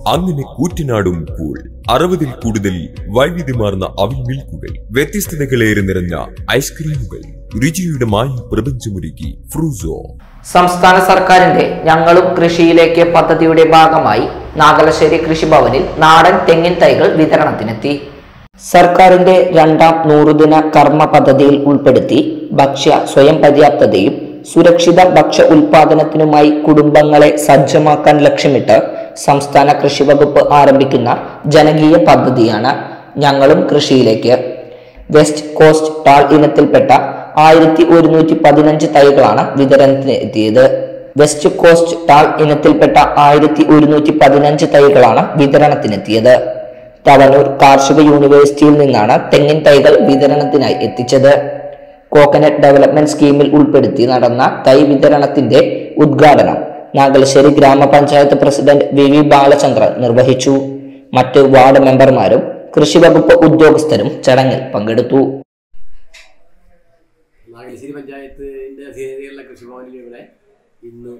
അങ്ങനെ കൂറ്റനാടും കൂൾ അറുപതിൽ കൂടുതൽ വൈവിധ്യമാർന്ന അവിൽ മിൽക്കുകൾ വ്യത്യസ്തതകളേറെ നിറഞ്ഞ ഐസ്ക്രീമുകൾ രുചിയുടെ മായ പ്രപഞ്ചമൊരുക്കി ഫ്രൂസോ സംസ്ഥാന സർക്കാരിന്റെ ഞങ്ങളും കൃഷിയിലേക്ക് പദ്ധതിയുടെ ഭാഗമായി നാഗലശ്ശേരി കൃഷിഭവനിൽ നാടൻ തെങ്ങിൻ തൈകൾ വിതരണത്തിനെത്തി സർക്കാരിന്റെ രണ്ടാം നൂറുദിന കർമ്മ പദ്ധതിയിൽ ഉൾപ്പെടുത്തി ഭക്ഷ്യ സ്വയം പര്യാപ്തതയും സുരക്ഷിത ഭക്ഷ്യ ഉൽപാദനത്തിനുമായി കുടുംബങ്ങളെ സജ്ജമാക്കാൻ ലക്ഷ്യമിട്ട് സംസ്ഥാന കൃഷി വകുപ്പ് ആരംഭിക്കുന്ന ജനകീയ പദ്ധതിയാണ് ഞങ്ങളും കൃഷിയിലേക്ക് വെസ്റ്റ് കോസ്റ്റ് ടാൾ ഇനത്തിൽപ്പെട്ട ആയിരത്തി ഒരുന്നൂറ്റി പതിനഞ്ച് തൈകളാണ് വിതരണത്തിന് എത്തിയത് വെസ്റ്റ് കോസ്റ്റ് ടാൾ ഇനത്തിൽപ്പെട്ട ആയിരത്തി ഒരുന്നൂറ്റി പതിനഞ്ച് തൈകളാണ് വിതരണത്തിനെത്തിയത് തവനൂർ കാർഷിക യൂണിവേഴ്സിറ്റിയിൽ നിന്നാണ് തെങ്ങിൻ തൈകൾ വിതരണത്തിനായി എത്തിച്ചത് കോക്കനട്ട് ഡെവലപ്മെന്റ് സ്കീമിൽ ഉൾപ്പെടുത്തി നടന്ന തൈ വിതരണത്തിന്റെ ഉദ്ഘാടനം നാഗലശ്ശേരി ഗ്രാമപഞ്ചായത്ത് പ്രസിഡന്റ് വി വി ബാലചന്ദ്രൻ നിർവഹിച്ചു മറ്റ് വാർഡ് മെമ്പർമാരും കൃഷി വകുപ്പ് ഉദ്യോഗസ്ഥരും ചടങ്ങിൽ പങ്കെടുത്തു നാഗലശ്ശേരി പഞ്ചായത്തിന്റെ അധീനതയിലുള്ള കൃഷിഭവനിൽ ഇവിടെ ഇന്ന്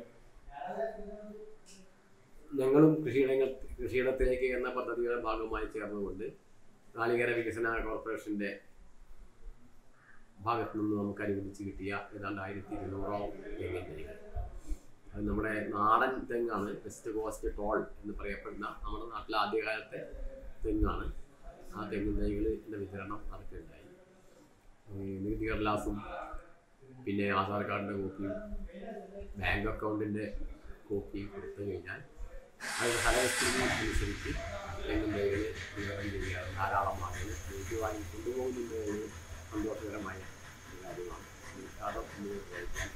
ഞങ്ങളും കൃഷിയിടങ്ങൾ കൃഷിയിടത്തിലേക്ക് എന്ന പദ്ധതിയുടെ ഭാഗമായി ചേർന്നുകൊണ്ട് നാളികേര വികസന കോർപ്പറേഷന്റെ ഭാഗത്തു നിന്ന് നമുക്ക് അനുവദിച്ച് കിട്ടിയ ഏതാണ്ട് ആയിരത്തി ഇരുന്നൂറോളം തെങ്ങിൻ തൈകൾ അത് നമ്മുടെ നാടൻ തെങ്ങാണ് വെസ്റ്റ് കോസ്റ്റ് ടോൾ എന്ന് പറയപ്പെടുന്ന നമ്മുടെ നാട്ടിലെ ആദ്യകാലത്തെ തെങ്ങാണ് ആ തെങ്ങിൻ തൈകളുടെ വിതരണം നടക്കുകയുണ്ടായി ഈ നികുതി കടലാസും പിന്നെ ആധാർ കാർഡിൻ്റെ കോപ്പിയും ബാങ്ക് അക്കൗണ്ടിൻ്റെ കോപ്പിയും കൊടുത്തു കഴിഞ്ഞാൽ അത് ഫലവസ്തുതി അനുസരിച്ച് തെങ്ങിൻ തൈകൾ വിതരണം ചെയ്യാറ് ധാരാളം ആളുകൾ വീട്ടിൽ വാങ്ങി കൊണ്ടുപോകുന്നുണ്ട് ഒരു സന്തോഷകരമായ ഒരു കാര്യമാണ് വിഷാദം മുന്നോട്ട് നയിക്കാൻ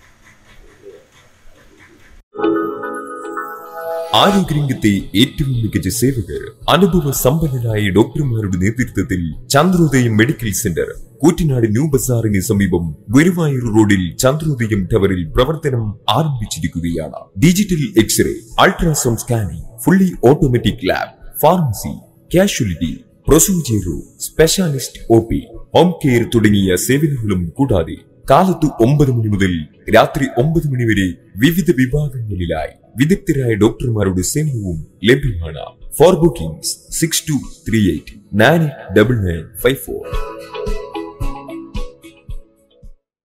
ആരോഗ്യരംഗത്തെ ഏറ്റവും മികച്ച സേവകർ അനുഭവ സമ്പന്നരായ ഡോക്ടർമാരുടെ നേതൃത്വത്തിൽ Chandrodayam medical centre Koottanad new ബസാറിന് സമീപം ഗുരുവായൂർ റോഡിൽ ചന്ദ്രോദയം ടവറിൽ പ്രവർത്തനം ആരംഭിച്ചിരിക്കുകയാണ് digital x ray ultrasound scanning fully automatic lab pharmacy casualty procedure specialist O P home care തുടങ്ങിയ സേവനങ്ങളും കൂടാതെ കാലത്ത് ഒമ്പത് മണി മുതൽ രാത്രി ഒമ്പത് മണി വരെ വിവിധ വിഭാഗങ്ങളിലായി വിദഗ്ധരായ ഡോക്ടർമാരുടെ സേവനവും ലഭ്യമാണ് for bookings six two three eight nine double nine five four